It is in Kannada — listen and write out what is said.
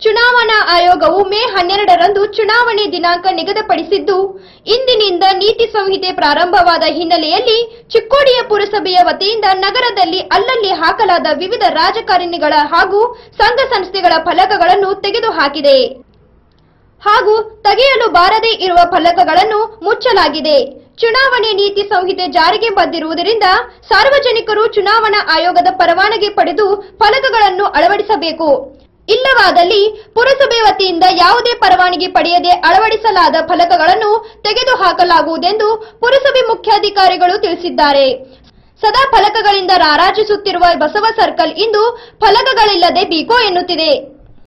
ಚುನಾವಣಾ ಆಯೋಗವು ಮೇ ಹನ್ನೆರಡರಂದು ಚುನಾವಣೆ ದಿನಾಂಕ ನಿಗದಿಪಡಿಸಿದ್ದು ಇಂದಿನಿಂದ ನೀತಿ ಸಂಹಿತೆ ಪ್ರಾರಂಭವಾದ ಹಿನ್ನೆಲೆಯಲ್ಲಿ ಚಿಕ್ಕೋಡಿಯ ಪುರಸಭೆಯ ವತಿಯಿಂದ ನಗರದಲ್ಲಿ ಅಲ್ಲಲ್ಲಿ ಹಾಕಲಾದ ವಿವಿಧ ರಾಜಕಾರಣಿಗಳ ಹಾಗೂ ಸಂಘ ಸಂಸ್ಥೆಗಳ ಫಲಕಗಳನ್ನು ತೆಗೆದುಹಾಕಿದೆ ಹಾಗೂ ತೆಗೆಯಲು ಬಾರದೇ ಇರುವ ಫಲಕಗಳನ್ನು ಮುಚ್ಚಲಾಗಿದೆ ಚುನಾವಣೆ ನೀತಿ ಸಂಹಿತೆ ಜಾರಿಗೆ ಬಂದಿರುವುದರಿಂದ ಸಾರ್ವಜನಿಕರು ಚುನಾವಣಾ ಆಯೋಗದ ಪರವಾನಗಿ ಪಡೆದು ಫಲಕಗಳನ್ನು ಅಳವಡಿಸಬೇಕು ಇಲ್ಲವಾದಲ್ಲಿ ಪುರಸಭೆ ವತಿಯಿಂದ ಯಾವುದೇ ಪರವಾನಗಿ ಪಡೆಯದೆ ಅಳವಡಿಸಲಾದ ಫಲಕಗಳನ್ನು ತೆಗೆದುಹಾಕಲಾಗುವುದೆಂದು ಪುರಸಭೆ ಮುಖ್ಯಾಧಿಕಾರಿಗಳು ತಿಳಿಸಿದ್ದಾರೆ ಸದಾ ಫಲಕಗಳಿಂದ ರಾರಾಜಿಸುತ್ತಿರುವ ಬಸವ ಸರ್ಕಲ್ ಇಂದು ಫಲಕಗಳಿಲ್ಲದೆ ಬೀಕೋ ಎನ್ನುತ್ತಿದೆ